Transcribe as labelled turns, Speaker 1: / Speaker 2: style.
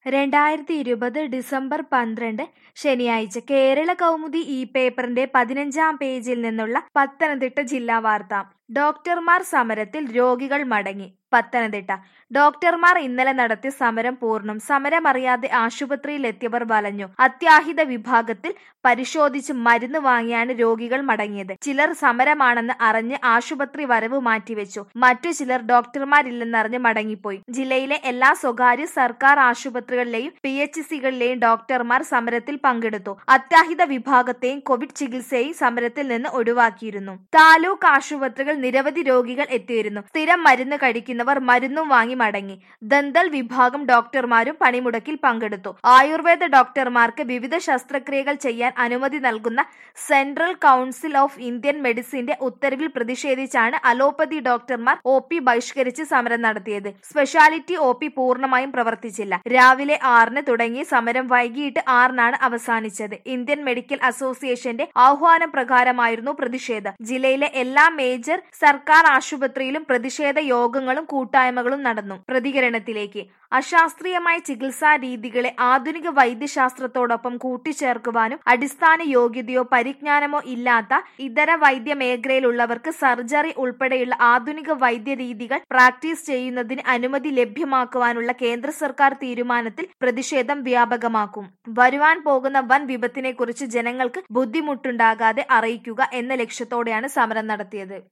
Speaker 1: രണ്ടായിരത്തി ഇരുപത് ഡിസംബർ പന്ത്രണ്ട് ശനിയാഴ്ച കേരള കൗമുദി ഈ പേപ്പറിന്റെ പതിനഞ്ചാം പേജിൽ നിന്നുള്ള പത്തനംതിട്ട ജില്ലാ വാർത്ത ഡോക്ടർമാർ സമരത്തിൽ രോഗികൾ മടങ്ങി പത്തനംതിട്ട ഡോക്ടർമാർ ഇന്നലെ നടത്തിയ സമരം പൂർണ്ണം സമരമറിയാതെ ആശുപത്രിയിലെത്തിയവർ വലഞ്ഞു അത്യാഹിത വിഭാഗത്തിൽ പരിശോധിച്ച് മരുന്ന് വാങ്ങിയാണ് രോഗികൾ മടങ്ങിയത് ചിലർ സമരമാണെന്ന് അറിഞ്ഞ് ആശുപത്രി വരവ് മാറ്റിവെച്ചു മറ്റു ചിലർ ഡോക്ടർമാരില്ലെന്നറിഞ്ഞ് മടങ്ങിപ്പോയി ജില്ലയിലെ എല്ലാ സ്വകാര്യ സർക്കാർ ആശുപത്രികളിലെയും പി എച്ച് സികളിലെയും ഡോക്ടർമാർ സമരത്തിൽ പങ്കെടുത്തു അത്യാഹിത വിഭാഗത്തെയും കോവിഡ് ചികിത്സയെയും സമരത്തിൽ നിന്ന് ഒഴിവാക്കിയിരുന്നു താലൂക്ക് ആശുപത്രികൾ നിരവധി രോഗികൾ എത്തിയിരുന്നു സ്ഥിരം മരുന്ന് കഴിക്കുന്നവർ മരുന്നും വാങ്ങി മടങ്ങി ദന്തൽ വിഭാഗം ഡോക്ടർമാരും പണിമുടക്കിൽ പങ്കെടുത്തു ആയുർവേദ ഡോക്ടർമാർക്ക് വിവിധ ശസ്ത്രക്രിയകൾ ചെയ്യാൻ അനുമതി നൽകുന്ന സെൻട്രൽ കൗൺസിൽ ഓഫ് ഇന്ത്യൻ മെഡിസിന്റെ ഉത്തരവിൽ പ്രതിഷേധിച്ചാണ് അലോപ്പതി ഡോക്ടർമാർ ഒ പി ബഹിഷ്കരിച്ച് സമരം നടത്തിയത് സ്പെഷ്യാലിറ്റി ഒ പി പൂർണ്ണമായും പ്രവർത്തിച്ചില്ല രാവിലെ ആറിന് തുടങ്ങി സമരം വൈകിട്ട് ആറിനാണ് അവസാനിച്ചത് ഇന്ത്യൻ മെഡിക്കൽ അസോസിയേഷന്റെ ആഹ്വാനം പ്രകാരമായിരുന്നു പ്രതിഷേധം ജില്ലയിലെ എല്ലാ മേജർ സർക്കാർ ആശുപത്രിയിലും പ്രതിഷേധ യോഗങ്ങളും കൂട്ടായ്മകളും നടന്നു പ്രതികരണത്തിലേക്ക് അശാസ്ത്രീയമായ ചികിത്സാ രീതികളെ ആധുനിക വൈദ്യശാസ്ത്രത്തോടൊപ്പം കൂട്ടിച്ചേർക്കുവാനും അടിസ്ഥാന യോഗ്യതയോ പരിജ്ഞാനമോ ഇല്ലാത്ത ഇതര വൈദ്യ മേഖലയിലുള്ളവർക്ക് സർജറി ഉൾപ്പെടെയുള്ള ആധുനിക വൈദ്യ രീതികൾ പ്രാക്ടീസ് ചെയ്യുന്നതിന് അനുമതി ലഭ്യമാക്കുവാനുള്ള കേന്ദ്ര സർക്കാർ തീരുമാനത്തിൽ പ്രതിഷേധം വ്യാപകമാക്കും വരുവാൻ പോകുന്ന വൻ വിപത്തിനെക്കുറിച്ച് ജനങ്ങൾക്ക് ബുദ്ധിമുട്ടുണ്ടാകാതെ അറിയിക്കുക എന്ന ലക്ഷ്യത്തോടെയാണ് സമരം നടത്തിയത്